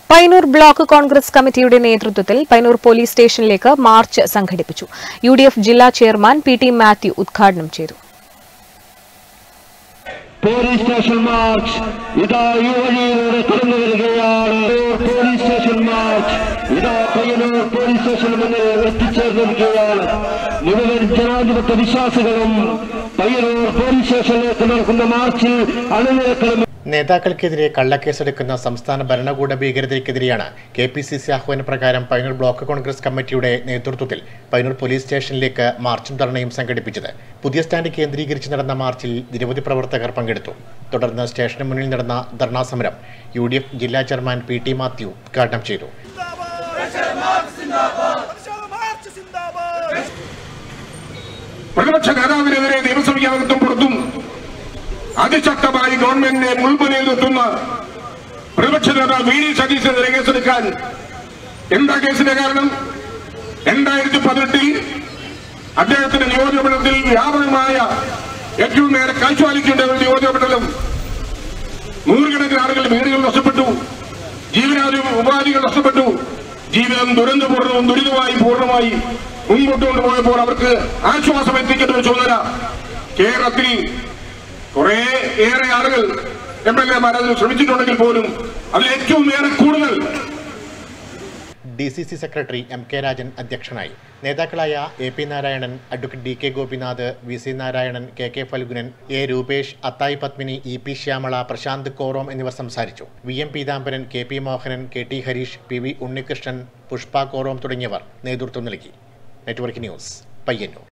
Painur block Congress കമ്മിറ്റിയുടെ നേതൃത്വത്തിൽ Painur police സ്റ്റേഷനിലേക്ക് മാർച്ച് സംഘടിപ്പിച്ചു യു ജില്ലാ ചെയർമാൻ പി ടി മാത്യു ഉദ്ഘാടനം ചെയ്തു പോലീസ് സ്റ്റേഷൻ മാർച്ച് ഇതാ ഈ വഴിയിലൂടെ കടന്നു വരികയാണ് പോലീസ് സ്റ്റേഷൻ മാർച്ച് ഇതാ പയ്യന്നൂർ പോലീസ് സ്റ്റേഷന് മുന്നിൽ എത്തിച്ചേർന്നിരിക്കുകയാണ് മുഴുവൻ ജനാധിപത്യ വിശ്വാസികളും പയ്യന്നൂർ പോലീസ് സ്റ്റേഷനിലേക്ക് നടക്കുന്ന മാർച്ചിൽ അണിനിരക്കണം നേതാക്കൾക്കെതിരെ കള്ളക്കേസെടുക്കുന്ന സംസ്ഥാന ഭരണകൂട ഭീകരതയ്ക്കെതിരെയാണ് കെ പി സി സി ആഹ്വാന പ്രകാരം പൈനൂർ ബ്ലോക്ക് കോൺഗ്രസ് കമ്മിറ്റിയുടെ നേതൃത്വത്തിൽ പൈനൂർ പോലീസ് സ്റ്റേഷനിലേക്ക് മാർച്ചും ധർണയും സംഘടിപ്പിച്ചത് പുതിയ സ്റ്റാൻഡ് കേന്ദ്രീകരിച്ച് നടന്ന മാർച്ചിൽ നിരവധി പ്രവർത്തകർ പങ്കെടുത്തു തുടർന്ന് സ്റ്റേഷന് മുന്നിൽ നടന്ന ധർണാ സമരം യു ഡി എഫ് ജില്ലാ ചെയർമാൻ പി ടി മാത്യു ഉദ്ഘാടനം ചെയ്തു പ്രതിപക്ഷ നേതാവിനെതിരെ നിയമസഭയ്ക്കകത്തും പുറത്തും അതിശക്തമായി ഗവൺമെന്റിനെ മുൾമുനയിൽ നിർത്തുന്ന പ്രതിപക്ഷ നേതാവ് വി ഡി സതീശനെതിരെ കേസെടുക്കാൻ എന്താ കേസിന്റെ കാരണം രണ്ടായിരത്തി പതിനെട്ടിൽ അദ്ദേഹത്തിന്റെ നിയോജകമണ്ഡലത്തിൽ വ്യാപകമായ ഏറ്റവും നേരെ കാഴ്ചപാലിക്കേണ്ട ഒരു നിയോജകമണ്ഡലം നൂറുകണക്കിന് ആളുകൾ വീടുകൾ നഷ്ടപ്പെട്ടു ജീവനാദി ഉപാധികൾ നഷ്ടപ്പെട്ടു ജീവിതം ദുരന്തപൂർണ്ണവും ദുരിതമായി പൂർണ്ണമായി മുൻപോട്ട് കൊണ്ടുപോയപ്പോൾ അവർക്ക് ആശ്വാസം എത്തിക്കേണ്ട ഒരു ചുമതല കേരളത്തിൽ കുറെ ഏറെ ആളുകൾ എം എൽ എമാർ അതിന് ശ്രമിച്ചിട്ടുണ്ടെങ്കിൽ പോലും അതിൽ ഏറ്റവും ഏറെ കൂടുതൽ D C C secretary M K Rajan അധ്യക്ഷനായി നേതാക്കളായ A P Narayanan advocate D K Gopinath V C Narayanan K K Phalgunan A Rupesh Athai Padmini E P Shyamala Prashanth Korom എന്നിവർ സംസാരിച്ചു V M Peethambaran K P Mohanan K T Harish P V Unnikrishnan Pushpa Korom തുടങ്ങിയവർ നേതൃത്വം നൽകി നെറ്റ്വർക്ക് ന്യൂസ് പയ്യന്നൂർ